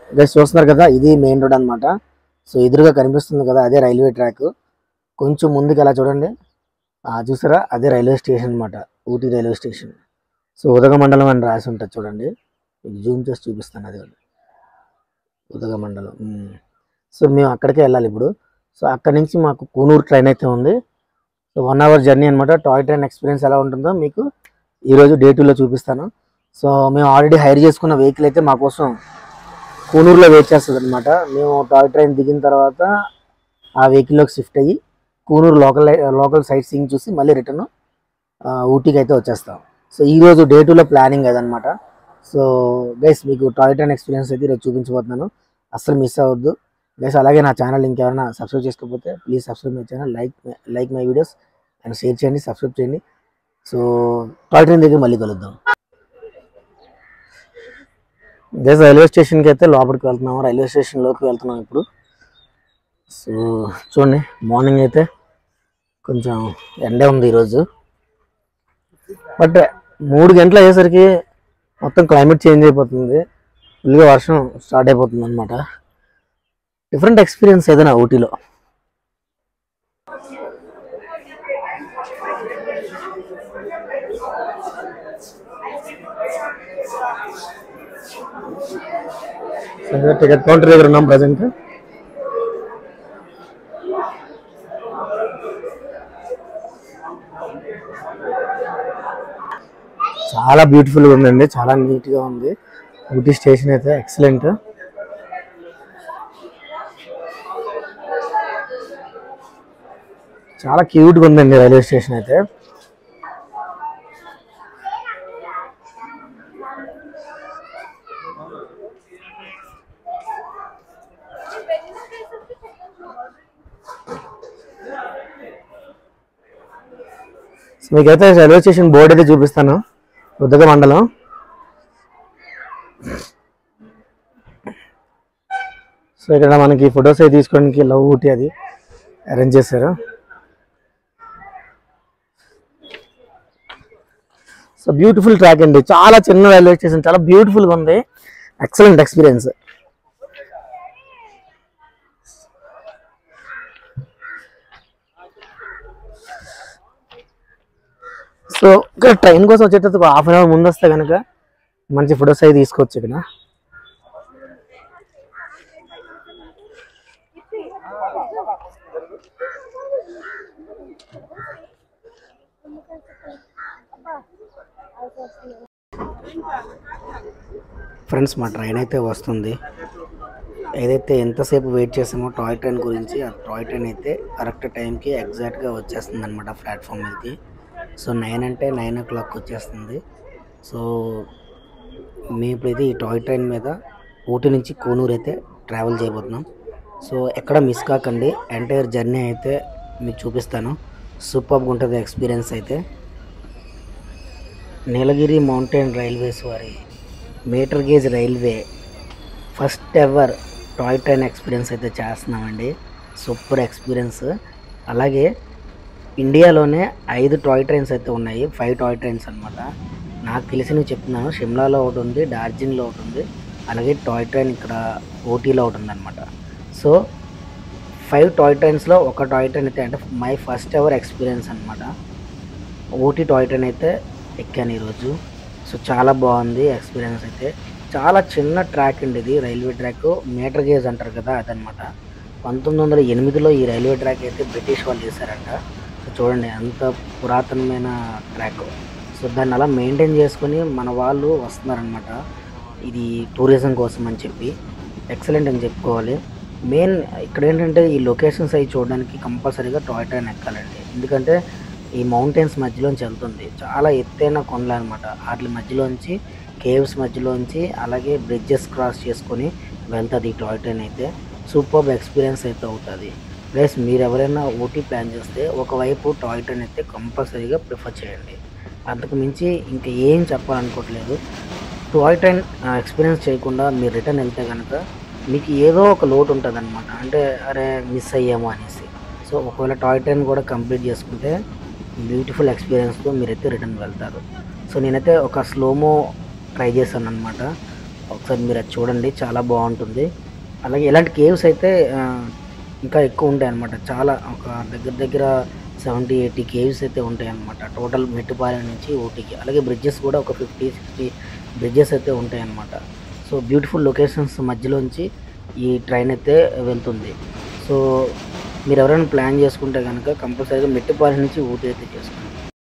Guys చూస్తున్నారు కదా ఇది మెయిన్ రోడ్ అన్నమాట సో ఎదురుగా కనిపిస్తుంది కదా అదే రైల్వే ట్రాక్ కొంచెం ముందుకు అలా చూడండి ఆ చూసారా అదే రైల్వే స్టేషన్ అన్నమాట Ooty railway station so Udhagamandalam అని రాసి ఉంటుంది చూడండి మీకు జూమ్ చేసి చూపిస్తాను అది కూడా. ఉదగ మండలం ఉమ్. సో మేము అక్కడికే వెళ్ళాలి ఇప్పుడు సో అక్కడి నుంచి మాకు కూనూరు ట్రైన్ అయితే ఉంది సో వన్ అవర్ జర్నీ అనమాట టాయ్ ట్రైన్ ఎక్స్పీరియన్స్ ఎలా ఉంటుందో మీకు ఈరోజు డే టూలో చూపిస్తాను సో మేము ఆల్రెడీ హైర్ చేసుకున్న వెహికల్ అయితే మా కోసం కూనూరులో వెయిట్ చేస్తుంది అనమాట మేము టాయ్ ట్రైన్ దిగిన తర్వాత ఆ వెహికల్లోకి షిఫ్ట్ అయ్యి Coonoor local local sightseeing చూసి మళ్ళీ రిటర్న్ ఊటీకి అయితే వచ్చేస్తాం సో ఈ రోజు డే టూలో ప్లానింగ్ అదనమాట సో గైస్ మీకు టాయ్ ట్రైన్ ఎక్స్పీరియన్స్ అయితే ఈరోజు చూపించబోతున్నాను అస్సలు మిస్ అవ్వద్దు గైస్ అలాగే నా ఛానల్ ఇంకెవరైనా సబ్స్క్రైబ్ చేసుకోకపోతే please subscribe my channel like like my videos and share చేయండి సబ్స్క్రైబ్ చేయండి సో టాయ్ ట్రైన్ దగ్గర మళ్ళీ కలుద్దాం గైస్ రైల్వే స్టేషన్కి అయితే లోపలికి వెళ్తున్నాము రైల్వే స్టేషన్లోకి వెళ్తున్నాం ఇప్పుడు సో చూడండి మార్నింగ్ అయితే కొంచెం ఎండే ఉంది ఈరోజు బట్ మూడు గంటలు అయ్యేసరికి మొత్తం క్లైమేట్ చేంజ్ అయిపోతుంది ఫుల్గా వర్షం స్టార్ట్ అయిపోతుంది అనమాట డిఫరెంట్ ఎక్స్పీరియన్స్ ఏదైనా ఊటీలో టికెట్ కౌంటర్ దగ్గర ఉన్నాం ప్రజెంట్ చాలా బ్యూటిఫుల్గా ఉందండి చాలా నీట్గా ఉంది ఊటీ స్టేషన్ అయితే ఎక్సలెంట్ చాలా క్యూట్గా ఉందండి రైల్వే స్టేషన్ అయితే సో మీకైతే రైల్వే స్టేషన్ బోర్డు అయితే చూపిస్తాను ఉద్దక మండలం సో ఇక్కడ మనకి ఫొటోస్ అయితే తీసుకోవడానికి లవ్ ఊటీ అది అరేంజ్ చేశారు సో బ్యూటిఫుల్ ట్రాక్ అండి చాలా చిన్న రైల్వే స్టేషన్ చాలా బ్యూటిఫుల్గా ఉంది ఎక్సలెంట్ ఎక్స్పీరియన్స్ సో ఇక్కడ ట్రైన్ కోసం వచ్చేటప్పుడు హాఫ్ అన్ అవర్ ముందు వస్తే కనుక మంచి ఫొటోస్ అవి తీసుకోవచ్చు ఇక్కడ ఫ్రెండ్స్ మా ట్రైన్ అయితే వస్తుంది ఏదైతే ఎంతసేపు వెయిట్ చేసామో టాయ్ ట్రైన్ గురించి ఆ టాయ్ ట్రైన్ అయితే కరెక్ట్ టైంకి ఎగ్జాక్ట్గా వచ్చేస్తుంది అనమాట ప్లాట్ఫామ్ మీదకి సో నైన్ అంటే నైన్ ఓ క్లాక్ వచ్చేస్తుంది సో మేము ఇప్పుడైతే ఈ టాయ్ ట్రైన్ మీద ఊటీ నుంచి కోనూరు అయితే ట్రావెల్ చేయబోతున్నాం సో ఎక్కడ మిస్ కాకండి ఎంటైర్ జర్నీ అయితే మీకు చూపిస్తాను సూపర్గా ఉంటుంది ఎక్స్పీరియన్స్ అయితే నీలగిరి మౌంటైన్ రైల్వేస్ వారి metre gauge railway first ever toy train experience అయితే చేస్తున్నామండి సూపర్ ఎక్స్పీరియన్స్ అలాగే ఇండియాలోనే ఐదు టాయ్ ట్రైన్స్ అయితే ఉన్నాయి ఫైవ్ టాయ్ ట్రైన్స్ అనమాట నాకు తెలిసినవి చెప్తున్నాను షిమ్లాలో ఒకటి ఉంది డార్జిలింగ్లో ఒకటి ఉంది అలాగే టాయ్ ట్రైన్ ఇక్కడ ఊటీలో ఒకటి ఉంది అనమాట సో ఫైవ్ టాయ్ ట్రైన్స్లో ఒక టాయ్ ట్రైన్ అయితే అంటే మై ఫస్ట్ ఎవర్ ఎక్స్పీరియన్స్ అనమాట ఊటీ టాయ్ ట్రైన్ అయితే ఎక్కాను ఈరోజు సో చాలా బాగుంది ఎక్స్పీరియన్స్ అయితే చాలా చిన్న ట్రాక్ అండి ఇది రైల్వే ట్రాక్ మీటర్ గేజ్ అంటారు కదా అదనమాట పంతొమ్మిది వందల ఎనిమిదిలో ఈ రైల్వే ట్రాక్ అయితే బ్రిటిష్ వాళ్ళు చేశారంట సో చూడండి అంత పురాతనమైన ట్రాక్ సో దాన్ని అలా మెయింటైన్ చేసుకొని మన వాళ్ళు వస్తున్నారనమాట ఇది టూరిజం కోసం అని చెప్పి ఎక్సలెంట్ అని చెప్పుకోవాలి మెయిన్ ఇక్కడ ఏంటంటే ఈ లొకేషన్స్ అవి చూడడానికి కంపల్సరీగా టాయ్ ట్రైన్ ఎక్కాలండి ఎందుకంటే ఈ మౌంటైన్స్ మధ్యలోంచి వెళ్తుంది చాలా ఎత్తైన కొండలు అనమాట వాటి మధ్యలోంచి కేవ్స్ మధ్యలోంచి అలాగే బ్రిడ్జెస్ క్రాస్ చేసుకొని వెళ్తుంది ఈ టాయ్ ట్రైన్ అయితే సూపర్ ఎక్స్పీరియన్స్ అయితే అవుతుంది ప్లస్ మీరు ఎవరైనా ఊటీ ప్లాన్ చేస్తే ఒకవైపు టాయ్ ట్రైన్ అయితే కంపల్సరీగా ప్రిఫర్ చేయండి అంతకు మించి ఇంకా ఏం చెప్పాలనుకోవట్లేదు టాయ్ ట్రైన్ ఎక్స్పీరియన్స్ చేయకుండా మీరు రిటర్న్ వెళ్తే కనుక మీకు ఏదో ఒక లోటు ఉంటుంది అనమాట అంటే అరే మిస్ అయ్యాము అనేసి సో ఒకవేళ టాయ్ ట్రైన్ కూడా కంప్లీట్ చేసుకుంటే బ్యూటిఫుల్ ఎక్స్పీరియన్స్తో మీరైతే రిటర్న్ వెళ్తారు సో నేనైతే ఒక స్లోమో ట్రై చేశాను అనమాట ఒకసారి మీరు అది చూడండి చాలా బాగుంటుంది అలాగే ఇలాంటి కేవ్స్ అయితే ఆ, ఇంకా ఎక్కువ ఉంటాయి అన్నమాట చాలా ఒక దగ్గర దగ్గర సెవెంటీ ఎయిటీ కేవ్స్ అయితే ఉంటాయి అన్నమాట టోటల్ మెట్టుపాలెం నుంచి ఊటీకి అలాగే బ్రిడ్జెస్ కూడా ఒక ఫిఫ్టీ సిక్స్టీ బ్రిడ్జెస్ అయితే ఉంటాయి అన్నమాట సో బ్యూటిఫుల్ లొకేషన్స్ మధ్యలోంచి ఈ ట్రైన్ అయితే వెళ్తుంది సో మీరు ఎవరైనా ప్లాన్ చేసుకుంటే కనుక కంపల్సరీగా మెట్టుపాలెం నుంచి ఊటీ అయితే చేసుకోండి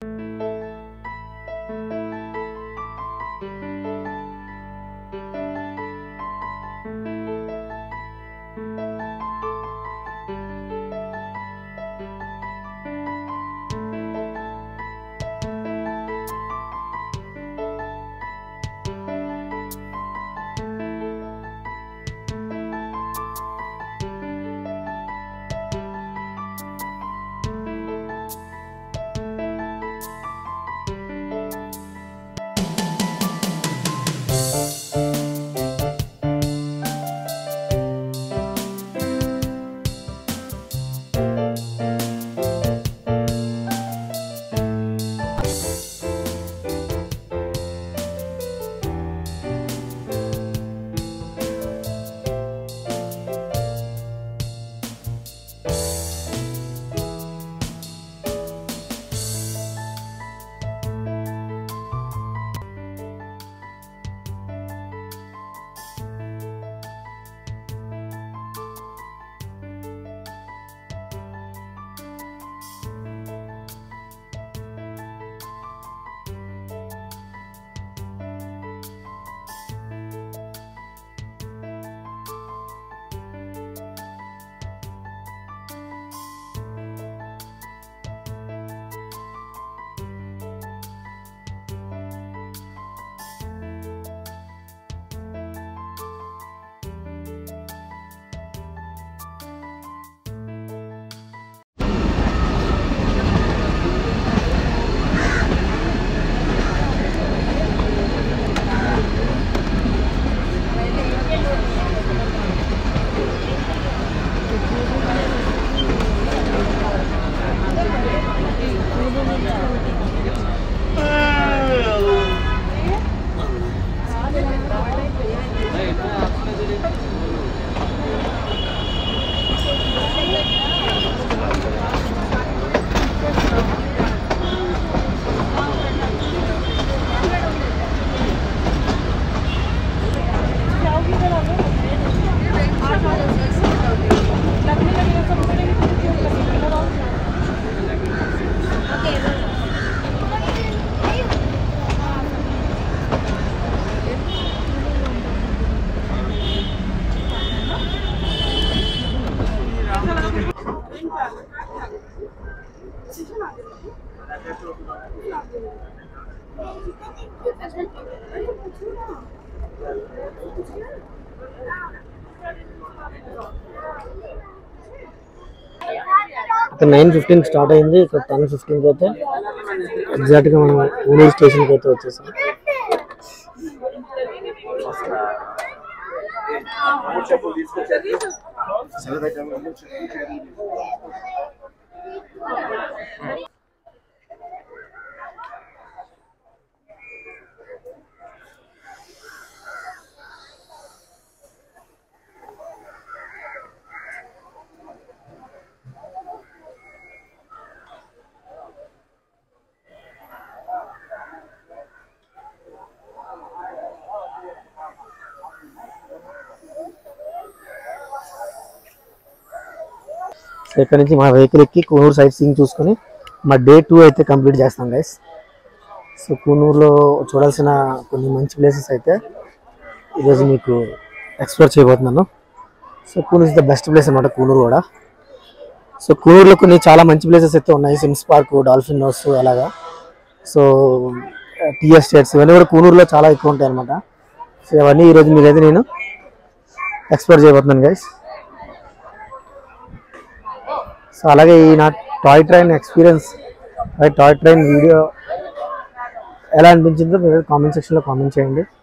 ఇక్కడ నైన్ ఫిఫ్టీన్ స్టార్ట్ అయింది ఇక్కడ టెన్ ఫిఫ్టీన్కి అయితే ఎగ్జాక్ట్గా మనం ఊళ్ళూరు స్టేషన్కి అయితే వచ్చేసాం సో ఇక్కడ నుంచి మా వెహికల్ ఎక్కి కూనూరు సైట్ సీయింగ్ చూసుకొని మా డే టూ అయితే కంప్లీట్ చేస్తాం గైస్ సో కూనూరులో చూడాల్సిన కొన్ని మంచి ప్లేసెస్ అయితే ఈరోజు మీకు ఎక్స్ప్లోర్ చేయబోతున్నాను so Coonoor is the best place అనమాట కూనూరు కూడా సో కూనూరులో కొన్ని చాలా మంచి ప్లేసెస్ అయితే ఉన్నాయి సిమ్స్ పార్క్ డాల్ఫిన్ హౌస్ అలాగా సో టీ ఎస్టేట్స్ ఇవన్నీ కూడా కూనూరులో చాలా ఎక్కువ ఉంటాయి అనమాట సో ఇవన్నీ ఈరోజు మీకైతే నేను ఎక్స్ప్లోర్ చేయబోతున్నాను గైస్ సో అలాగే ఈ నా toy train experience toy train video ఎలా అనిపించిందో మీరు కామెంట్ సెక్షన్లో కామెంట్ చేయండి